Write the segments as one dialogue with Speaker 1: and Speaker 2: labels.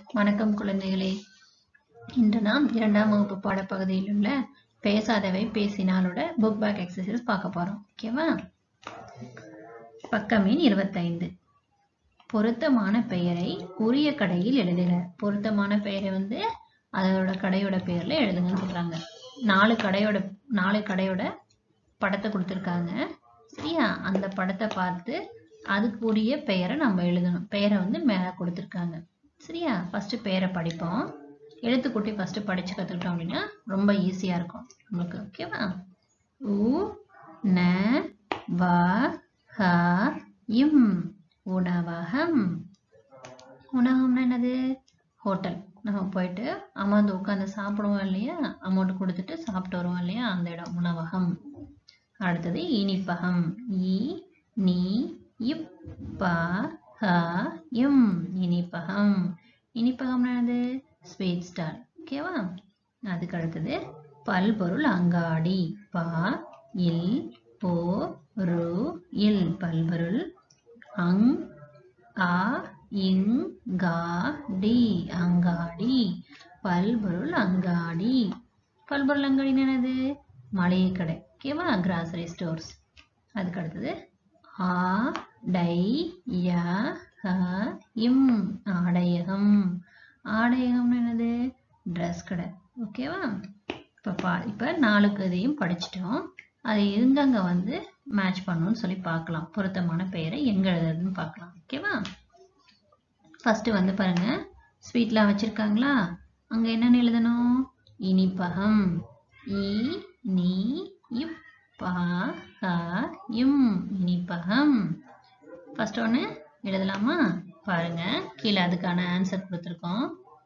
Speaker 1: வணக்கம் குழந்தைகளே இன்று நாம் இரண்டாம் வகுப்பு பாடப்பகுதியில் உள்ள பேசாதவை பேசினாலோட புக் பேக் எக்ஸசைஸ் பார்க்க போறோம் ஓகேவா பக்கம் எண் இருபத்தைந்து பொருத்தமான பெயரை உரிய கடையில் எழுதுக பொருத்தமான பெயரை வந்து அதோட கடையோட பெயர்ல எழுதுங்கன்னு சொல்றாங்க நாலு கடையோட நாலு கடையோட படத்தை கொடுத்துருக்காங்க சரியா அந்த படத்தை பார்த்து அதுக்குரிய பெயரை நம்ம எழுதணும் பெயரை வந்து மேலே கொடுத்துருக்காங்க சரியா ஃபர்ஸ்ட் பெயரை படிப்போம் எழுத்துக்கூட்டி ஃபர்ஸ்ட் படிச்சு கற்றுக்கிட்டோம் அப்படின்னா ரொம்ப ஈஸியாக இருக்கும் நமக்கு ஓகேவா உ ந வ ஹ இம் உணவகம் உணவகம்னா என்னது ஹோட்டல் நம்ம போயிட்டு அமர்ந்து உட்காந்து சாப்பிடுவோம் இல்லையா அமௌண்ட் கொடுத்துட்டு சாப்பிட்டு வருவோம் இல்லையா அந்த இடம் உணவகம் அடுத்தது இனிப்பகம் இ நீ இப் ப ஹ இம் இனிப்பகம் இனிப்பகம்னா என்னது ஸ்வீட் ஸ்டால் ஓகேவா அதுக்கு அடுத்தது பல்பொருள் அங்காடி ப இல் போ ரு இல் பல்பொருள் அங் ஆ இங் கா டி அங்காடி பல்பொருள் அங்காடி பல்பொருள் அங்காடின்னு என்னது மளிகை கடை ஓகேவா கிராசரி ஸ்டோர்ஸ் அதுக்கு அடுத்தது ஆ டை ய ஹ இம் ஆடையகம் ஆடையகம்னு என்னது ட்ரெஸ் கடை ஓகேவா இப்போ பா இப்போ நாலுக்கு இதையும் படிச்சிட்டோம் அதை எங்கங்க வந்து மேட்ச் பண்ணணும்னு சொல்லி பார்க்கலாம் பொருத்தமான பெயரை எங்க எழுதுறதுன்னு பார்க்கலாம் ஓகேவா ஃபர்ஸ்ட் வந்து பாருங்க ஸ்வீட்லாம் வச்சிருக்காங்களா அங்க என்னன்னு எழுதணும் இனிப்பகம் இ நீ இப் ப ஹ இம் இனிப்பகம் ஃபர்ஸ்ட் ஒன்று எழுதலாமா பாருங்க கீழே அதுக்கான ஆன்சர் கொடுத்துருக்கோம்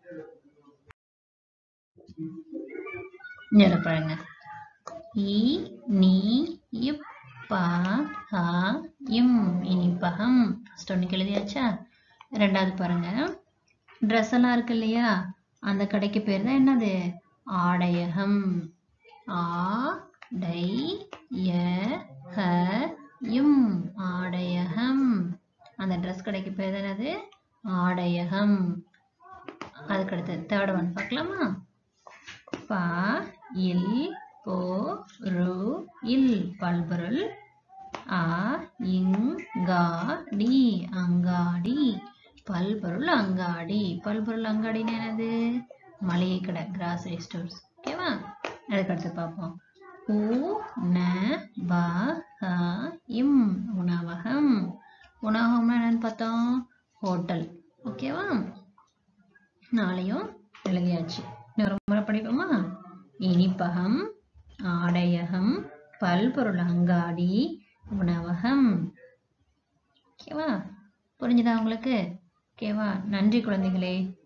Speaker 1: இதில் பாருங்க இ நீ இப் ப ஹ இம் இனிப்பகம் ஃபர்ஸ்ட் ஒன்றுக்கு எழுதியாச்சா ரெண்டாவது பாருங்க ட்ரெஸ் எல்லாம் இருக்கு இல்லையா அந்த கடைக்கு பேர் தான் என்னது ஆடையகம் ஆ டை ய ஹ இம் ஆடையகம் அந்த ட்ரெஸ் கடைக்கு பேர் தான் என்னது ஆடையகம் அதுக்கு அடுத்து தேர்ட் ஒன் பார்க்கலாமா ப இல் போ ரு இல் பல்பொருள் ஆ இங் கா டி அங்காடி பல்பொருள் அங்காடி பல்பொருள் அங்காடின்னு என்னது மளிகை கடை கிராசரி ஸ்டோர்ஸ் ஓகேவா அதுக்கடுத்து பார்ப்போம் உ ந ப ஹ இம் உணவகம் உணவகம்னா என்னன்னு பார்த்தோம் ஹோட்டல் ஓகேவா நாளையும் எழுதியாச்சு இன்னொரு முறை படிப்போமா இனிப்பகம் ஆடையகம் பல்பொருள் அங்காடி உணவகம் ஓகேவா புரிஞ்சுதா உங்களுக்கு ஓகேவா நன்றி குழந்தைகளே